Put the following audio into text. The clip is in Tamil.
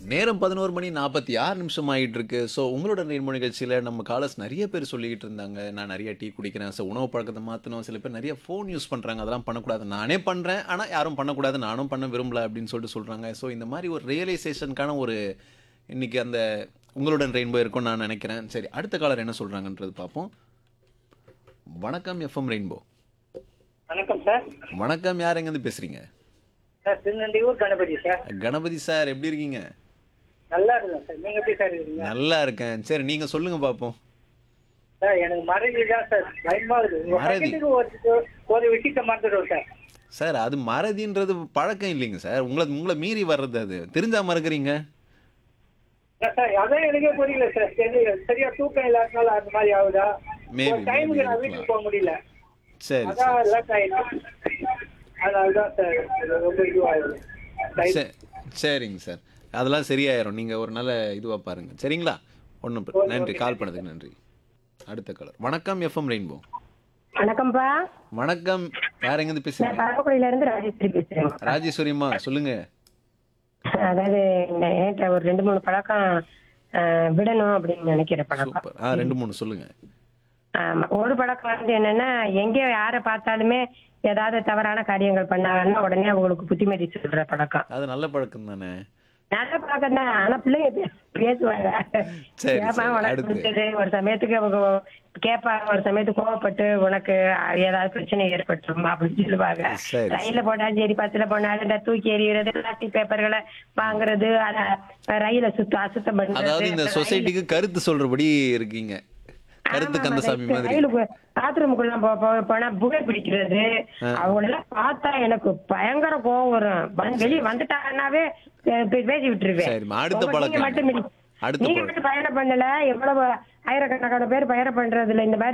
நேரம் பதினோரு மணி நாற்பத்தி ஆறு நிமிஷம் ஆகிட்டு இருக்கு ஸோ உங்களோட நேர்மொழி நிகழ்ச்சியில் நம்ம காலர்ஸ் நிறைய பேர் சொல்லிக்கிட்டு இருந்தாங்க நான் நிறைய டீ குடிக்கிறேன் ஸோ உணவு பழக்கத்தை மாற்றணும் சில பேர் நிறைய ஃபோன் யூஸ் பண்ணுறாங்க அதெல்லாம் பண்ணக்கூடாது நானே பண்ணுறேன் ஆனால் யாரும் பண்ணக்கூடாது நானும் பண்ண விரும்பல அப்படின்னு சொல்லிட்டு சொல்கிறாங்க ஸோ இந்த மாதிரி ஒரு ரியலைசேஷனுக்கான ஒரு இன்னைக்கு அந்த உங்களுடன் ரெயின்போ இருக்கும்னு நான் நினைக்கிறேன் சரி அடுத்த காலர் என்ன சொல்கிறாங்கன்றது பார்ப்போம் வணக்கம் எஃப்எம் ரெயின்போ வணக்கம் சார் வணக்கம் யார் எங்கேருந்து பேசுகிறீங்க sir Thirunelveloor Ganapathi sir Ganapathi sir எப்படி இருக்கீங்க நல்லா இருக்கேன் சார் நீங்க எப்படி சார் இருக்கீங்க நல்லா இருக்கேன் சரி நீங்கள் சொல்லுங்கள் பார்ப்போம் சார் எனக்கு மறதி தான் சார் பயமா இருக்கு ஒரு மறதி? செகண்டுக்கு ஒரு ஒரு விஷயத்த மறந்துடுவோம் சார் சார் அது மறதின்றது பழக்கம் இல்லைங்க சார் உங்களை உங்களை மீறி வர்றது அது தெரிஞ்சா மறக்கிறீங்க சார், சார் அதான் எனக்கே புரியல சார் சரி சரியா தூக்கம் இல்லாதனால அந்த மாதிரி ஆகுதா Maybe, ஒரு டைமுக்கு maybe நான் இருக்கலாம். வீட்டுக்கு போக முடியல சரி அதான் லேட் ஆயிடுச்சு அதனாலதான் சார் இது ரொம்ப இதுவாகுது சரி சரிங்க சார் அதெல்லாம் சரியாயிரும் நீங்கள் ஒரு நல்ல இதுவாக பாருங்க சரிங்களா ஒன்றும் நன்றி கால் பண்ணதுக்கு நன்றி அடுத்த கலர் வணக்கம் எஃப்எம் ரெயின்போ வணக்கம்ப்பா வணக்கம் யார் எங்கேருந்து நான் பேசுறீங்க பரமக்குடியில இருந்து ராஜேஸ்வரி பேசுறேன் ராஜேஸ்வரிம்மா சொல்லுங்க அதாவது இந்த என்கிட்ட ஒரு ரெண்டு மூணு பழக்கம் ஆஹ், விடணும் அப்படின்னு நினைக்கிற பழக்கம் சூப்பர் ஆ ரெண்டு மூணு சொல்லுங்க ஆமா ஒரு பழக்கம் வந்து என்னன்னா எங்க யாரை பார்த்தாலுமே ஏதாவது தவறான காரியங்கள் பண்ணாங்கன்னா உடனே அவங்களுக்கு புத்திமதி சொல்ற பழக்கம் அது நல்ல பழக்கம் தானே நல்ல பழக்கம் தான் ஆனா பிள்ளைங்க பே- பேசுவாங்க சரி, ஏம்மா சரி, உனக்கு அடுத்து. பிடிச்சது ஒரு சமயத்துக்கு அவங்க கேட்பாங்க ஒரு சமயத்துக்கு கோவப்பட்டு உனக்கு ஏதாவது பிரச்சனை ஏற்பட்டுருமா அப்படின்னு சொல்லுவாங்க சரி, ரயில்ல போனாலும் சரி பஸ்ல போனாலும் இந்த தூக்கி எறிகிறது பிளாஸ்டிக் பேப்பர்களை வாங்குறது அத ரயில சுத்த அசுத்தம் அதாவது இந்த பண்றது சொசைட்டிக்கு கருத்து சொல்றபடி இருக்கீங்க கருத்து கந்தசாமி மாதிரி ரயிலுக்கு பாத்ரூமுக்குள்ள போ- போ- போனா புகை பிடிக்கிறது அவங்களெல்லாம் பார்த்தா எனக்கு பயங்கர கோவம் வரும் வந்து வெளியே வந்துட்டாங்கன்னாவே அஹ் பே- பேசி விட்டுருவேன் சரிம்மா, அடுத்த உங்க- நீங்க பழக்கம் மட்டும் இல்ல. அடுத்த நீங்க பழக்கம். மட்டும் பயணம் பண்ணல எவ்வளவு ஆயிரக்கணக்கான பேர் பயணம் பண்றதுல இந்த மாதிரி